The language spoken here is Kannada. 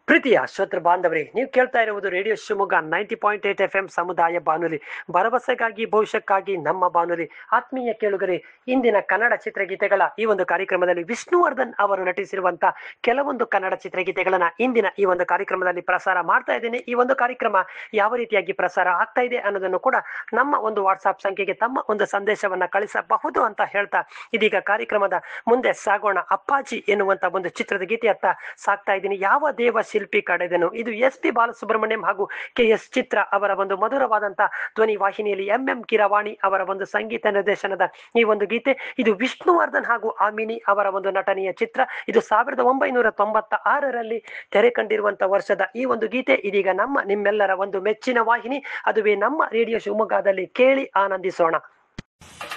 ಪ್ರೀತಿಯ ಶ್ರೋತೃ ಬಾಂಧವರೇ ನೀವು ಕೇಳ್ತಾ ಇರುವುದು radio Shivamogga ninety point eight F M ಸಮುದಾಯ ಬಾನುಲಿ ಭರವಸೆಗಾಗಿ ಭವಿಷ್ಯಕ್ಕಾಗಿ ನಮ್ಮ ಬಾನುಲಿ ಆತ್ಮೀಯ ಕೇಳುಗರೆ ಇಂದಿನ ಕನ್ನಡ ಚಿತ್ರಗೀತೆಗಳ ಈ ಒಂದು ಕಾರ್ಯಕ್ರಮದಲ್ಲಿ ವಿಷ್ಣುವರ್ಧನ್ ಅವರು ನಟಿಸಿರುವಂತ ಕೆಲವೊಂದು ಕನ್ನಡ ಚಿತ್ರಗೀತೆಗಳನ್ನ ಇಂದಿನ ಈ ಒಂದು ಕಾರ್ಯಕ್ರಮದಲ್ಲಿ ಪ್ರಸಾರ ಮಾಡ್ತಾ ಇದ್ದೇನೆ ಈ ಒಂದು ಕಾರ್ಯಕ್ರಮ ಯಾವ ರೀತಿಯಾಗಿ ಪ್ರಸಾರ ಆಗ್ತಾ ಇದೆ ಅನ್ನೋದನ್ನು ಕೂಡ ನಮ್ಮ ಒಂದು ವಾಟ್ಸಾಪ್ ಸಂಖ್ಯೆಗೆ ತಮ್ಮ ಒಂದು ಸಂದೇಶವನ್ನ ಕಳಿಸಬಹುದು ಅಂತ ಹೇಳ್ತಾ ಇದೀಗ ಕಾರ್ಯಕ್ರಮದ ಮುಂದೆ ಸಾಗೋಣ ಅಪ್ಪಾಜಿ ಎನ್ನುವಂತ ಒಂದು ಚಿತ್ರದ ಗೀತೆಯತ್ತ ಸಾಕ್ತಾ ಇದ್ದೀನಿ ಯಾವ ದೇವ ಶಿಲ್ಪಿ ಕಡೆದನು ಇದು ಎಸ್ ಪಿ ಬಾಲಸುಬ್ರಹ್ಮಣ್ಯಂ ಹಾಗೂ ಕೆ ಎಸ್ ಚಿತ್ರ ಅವರ ಒಂದು ಮಧುರವಾದಂತ ಧ್ವನಿ ವಾಹಿನಿಯಲ್ಲಿ ಎಂ ಎಂ ಕಿರವಾಣಿ ಅವರ ಒಂದು ಸಂಗೀತ ನಿರ್ದೇಶನದ ಈ ಒಂದು ಗೀತೆ ಇದು ವಿಷ್ಣುವರ್ಧನ್ ಹಾಗೂ ಆಮಿನಿ ಅವರ ಒಂದು ನಟನೆಯ ಚಿತ್ರ ಇದು ಸಾವಿರದ ಒಂಬೈನೂರ ತೊಂಬತ್ತ ಆರರಲ್ಲಿ ತೆರೆ ಕಂಡಿರುವಂತ ವರ್ಷದ ಈ ಒಂದು ಗೀತೆ ಇದೀಗ ನಮ್ಮ ನಿಮ್ಮೆಲ್ಲರ ಒಂದು ಮೆಚ್ಚಿನ ವಾಹಿನಿ ಅದುವೇ ನಮ್ಮ ರೇಡಿಯೋ ಶಿವಮೊಗ್ಗದಲ್ಲಿ ಕೇಳಿ ಆನಂದಿಸೋಣ